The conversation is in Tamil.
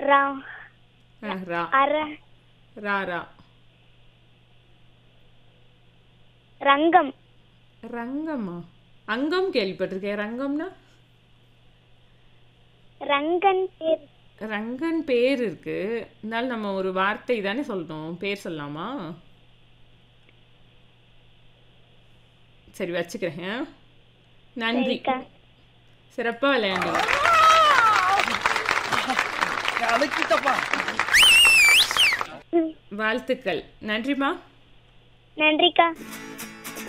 ரா ஆ, ரா அர ரா ரா ரங்கம் ரங்கம்மா அங்கம் கேள்விப்பட்டிருக்கேன் ரங்கம்னா ரங்கன் பேர் ரங்கன் பேர் இருக்கு இருந்தாலும் நம்ம ஒரு வார்த்தை தானே சொல்லணும் பேர் சொல்லலாமா சரி வச்சுக்கிறேன் நன்றி சரிக்கா சிறப்பாக விளையாண்டீங்க அழைக்கிட்டப்பா வாழ்த்துக்கள் நன்றிம்மா நன்றிக்கா